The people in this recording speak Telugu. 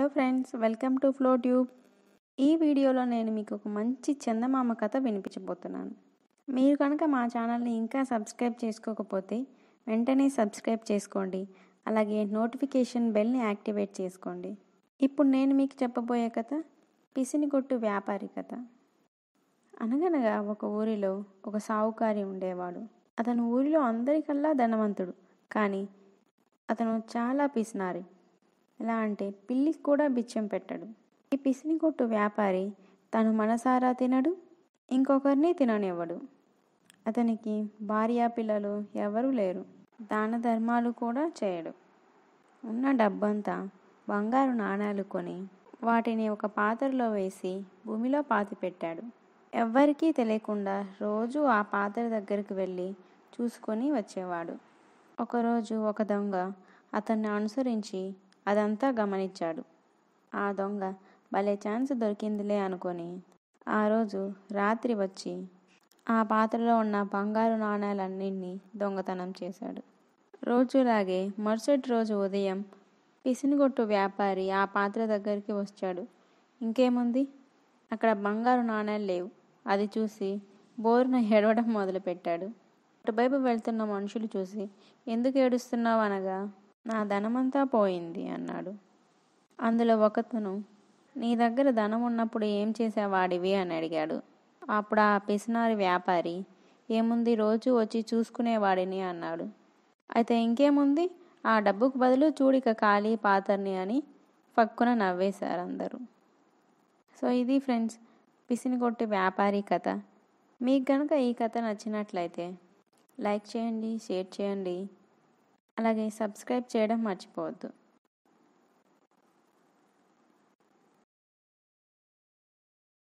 friends welcome to flow tube ఈ వీడియోలో నేను మీకు ఒక మంచి చందమామ కథ వినిపించబోతున్నాను మీరు కనుక మా ఛానల్ని ఇంకా సబ్స్క్రైబ్ చేసుకోకపోతే వెంటనే సబ్స్క్రైబ్ చేసుకోండి అలాగే నోటిఫికేషన్ బెల్ని యాక్టివేట్ చేసుకోండి ఇప్పుడు నేను మీకు చెప్పబోయే కథ పిసినికొట్టు వ్యాపారి కథ అనగనగా ఒక ఊరిలో ఒక సావుకారి ఉండేవాడు అతను ఊరిలో అందరికల్లా ధనవంతుడు కానీ అతను చాలా పిసినారి ఎలా అంటే పిల్లికి కూడా బిచ్చం పెట్టడు ఈ పిసిని కొట్టు వ్యాపారి తను మనసారా తినడు ఇంకొకరిని తిననివ్వడు అతనికి భార్య పిల్లలు ఎవరూ లేరు దాన ధర్మాలు కూడా చేయడు ఉన్న డబ్బంతా బంగారు నాణాలు కొని వాటిని ఒక పాత్రలో వేసి భూమిలో పాతి పెట్టాడు ఎవ్వరికీ తెలియకుండా రోజు ఆ పాత్ర దగ్గరికి వెళ్ళి చూసుకొని వచ్చేవాడు ఒకరోజు ఒక దొంగ అతన్ని అనుసరించి అదంతా గమనించాడు ఆ దొంగ భలే ఛాన్స్ దొరికిందిలే అనుకొని ఆ రోజు రాత్రి వచ్చి ఆ పాత్రలో ఉన్న బంగారు నాణాలన్నింటినీ దొంగతనం చేశాడు రోజులాగే మరుసటి రోజు ఉదయం పిసినిగొట్టు వ్యాపారి ఆ పాత్ర దగ్గరికి వచ్చాడు ఇంకేముంది అక్కడ బంగారు నాణాలు లేవు అది చూసి బోరున ఏడవడం మొదలుపెట్టాడు అటువైపు వెళ్తున్న మనుషులు చూసి ఎందుకు ఏడుస్తున్నావు అనగా నా ధనమంతా పోయింది అన్నాడు అందులో ఒకతను నీ దగ్గర ధనం ఉన్నప్పుడు ఏం చేసేవాడివి అని అడిగాడు అప్పుడు ఆ పిసినారి వ్యాపారి ఏముంది రోజు వచ్చి చూసుకునేవాడిని అన్నాడు అయితే ఇంకేముంది ఆ డబ్బుకు బదులు చూడిక ఖాళీ పాతర్ని అని పక్కున నవ్వేశారు అందరూ సో ఇది ఫ్రెండ్స్ పిసినికొట్టి వ్యాపారి కథ మీకు కనుక ఈ కథ నచ్చినట్లయితే లైక్ చేయండి షేర్ చేయండి అలాగే సబ్స్క్రైబ్ చేయడం మర్చిపోవద్దు